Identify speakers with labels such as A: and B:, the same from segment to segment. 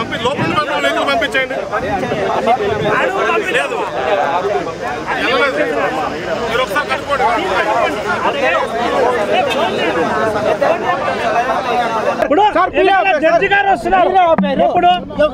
A: పంపి లోపల మాత్రం వెహికల్ పంపించేయండి లేదు వెళ్ళలేదు మీరు ఒకసారి కట్టుకోండి
B: ఇప్పుడు ఎన్నికల జడ్జి గారు వస్తున్నారు ఇప్పుడు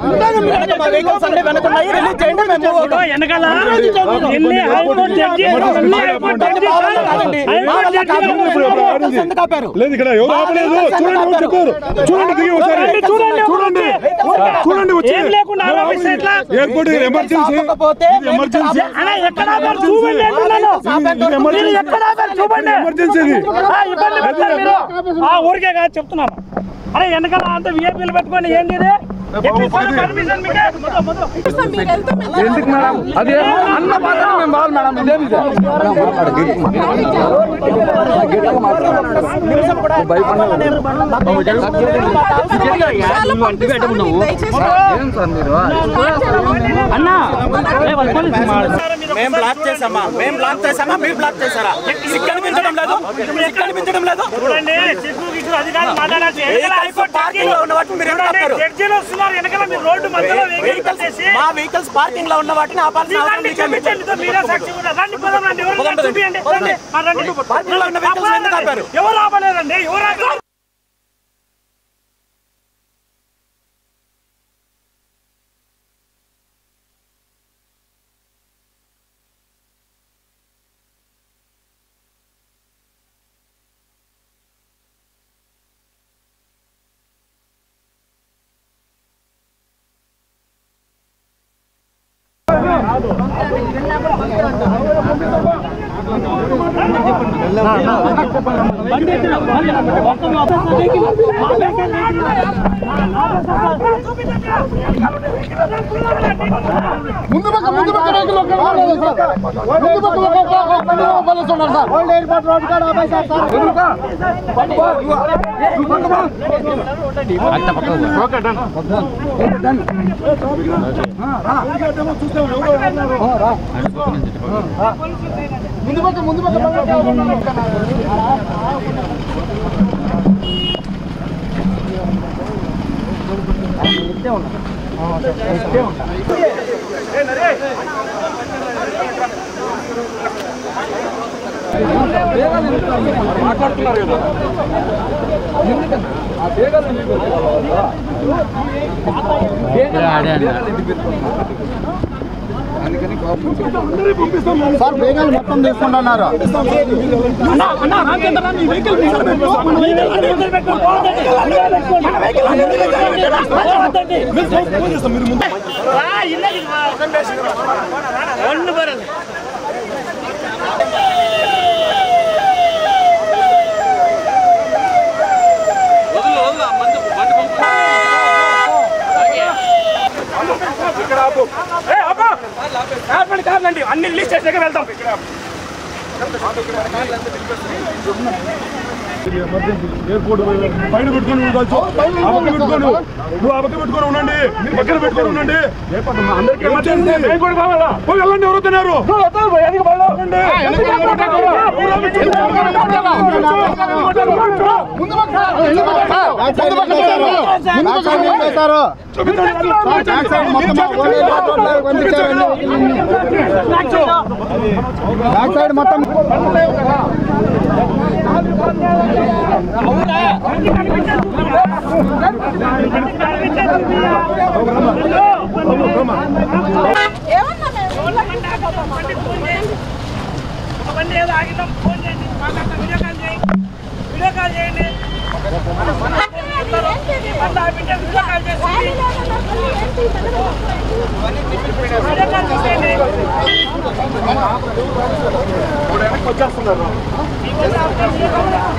B: ఇప్పుడు వెనకాల Delhi high court judge Delhi high court judge high court judge గారు
C: లేదు ఇక్కడ ఎవరు ఆపలేదు చూడండి ఎవరు చెప్పారు చూడండి దిగి ఒకసారి
B: రండి, చూడండి
C: చూడండి
B: ఊరికే.
C: చూడండి వచ్చి
B: ఏం లేకుండా ఆలోచిస్తే ఎట్లా?
C: ఎయిర్పోర్ట్ ఎమర్జెన్సీ ఇది ఎమర్జెన్సీ
B: అన్నా, ఎక్కడ ఆపారు? చూడండి అంటున్నాను.
C: ఇది ఎమర్జెన్సీ.
B: మీరు ఎక్కడ ఆపారు? చూడండి
C: ఎమర్జెన్సీ ఇది.
B: ఆ, ఇబ్బంది పెట్టారు మీరు ఆ ఊరికే కాదు చెప్తున్నాను అరే వెనకాల అంత విఐపీలు పెట్టుకొని ఏంది ఇది ఎట్లా ఇస్తారు పర్మిషన్ మీకే? మొదలు, మొదలు.
D: ఎందుకు మేడం అదే అన్న బాధ మేము బాగా మేడం ఇదేమి ఇది? ఏం సార్ మీరు
E: మేము బ్లాక్ చేసామా మేము బ్లాక్ చేసామా మీరు బ్లాక్ చేశారా సిగ్గు అనిపించడం లేదు సిగ్గు అనిపించడం లేదు
B: చూడండి చిత్తూరు గిత్తూరు అధికారులు మాట్లాడాల్సి
E: వెహికల్స్
B: వెనకాల హైకోర్టు
E: పార్కింగ్ లో ఉన్న వాటిని మీరు ఎందుకు
B: చూడండి,
E: ఆపారు?
B: జడ్జీలు వస్తున్నారు వెనకాల మీరు రోడ్డు మధ్యలో వెహికల్
E: వెహికల్స్
B: చేసి
E: మా వెహికల్స్ పార్కింగ్ లో ఉన్న వాటిని ఆపాల్సిన అవసరం
B: రండి,
E: మీకేం లేదు.
B: చూపించండి, మీరే సాక్షి కూడా. రండి, పోదాం, రండి, ఎవరు
E: పోదాం,
B: చూపియండి,
E: పోదాం.
B: రండి, ఆ, రండి.
E: పార్కింగ్ లో ఉన్న వెహికల్స్ ఎందుకు ఆపారు?
B: ఎవరు ఆపలేదండి ఎవరు ఆపలేదు
F: ముందు పక్క ముందు పక్క రేకులు ఒక్కడ రాలేదు సార్ ముందు పక్క ఒక బండి పోలీసు ఉన్నారు సార్ ఓల్డ్ ఎయిర్పోర్ట్ రోడ్ కాడ ఆపేశారు సార్ ముందు పక్క ముందు పక్క బండి సార్ బేగాలు మొత్తం తీసుకుంటున్నారు
B: అన్ని లిస్ట్ చేసాక వెళ్తాం
C: ఎయిర్పోర్ట్ పైన పెట్టుకొని ఉండొచ్చు ఆ పక్క పెట్టుకోను నువ్వు ఆ పక్క పెట్టుకొని ఉండండి మీరు పక్కన పెట్టుకొని ఉండండి అందరికీ ఎమర్జెన్సీ పోయి వెళ్ళండి ఎవరు తిన్నారు
F: ముందు పక్క బ్యాక్ సైడ్ ఏం చేశారు? బ్యాక్ సైడ్ ఏం చేశారు బ్యాక్ సైడ్ మొత్తం ఓల్డ్ ఎయిర్పోర్ట్ రోడ్ పంపించారండి బ్యాక్ సైడ్ మొత్తం
G: ఏమన్నా మేము ఊళ్ళోకి పోతాం.
B: బండి ఏదో ఆగిద్దాం ఫోన్ చేయండి మాట్లాడతాం వీడియో కాల్ చేయండి వీడియో కాల్ చేయండి బండి ఆపింటే వీడియో కాల్ చేసి వీడియో కాల్ చేసేయండి
C: వచ్చేస్తున్నారు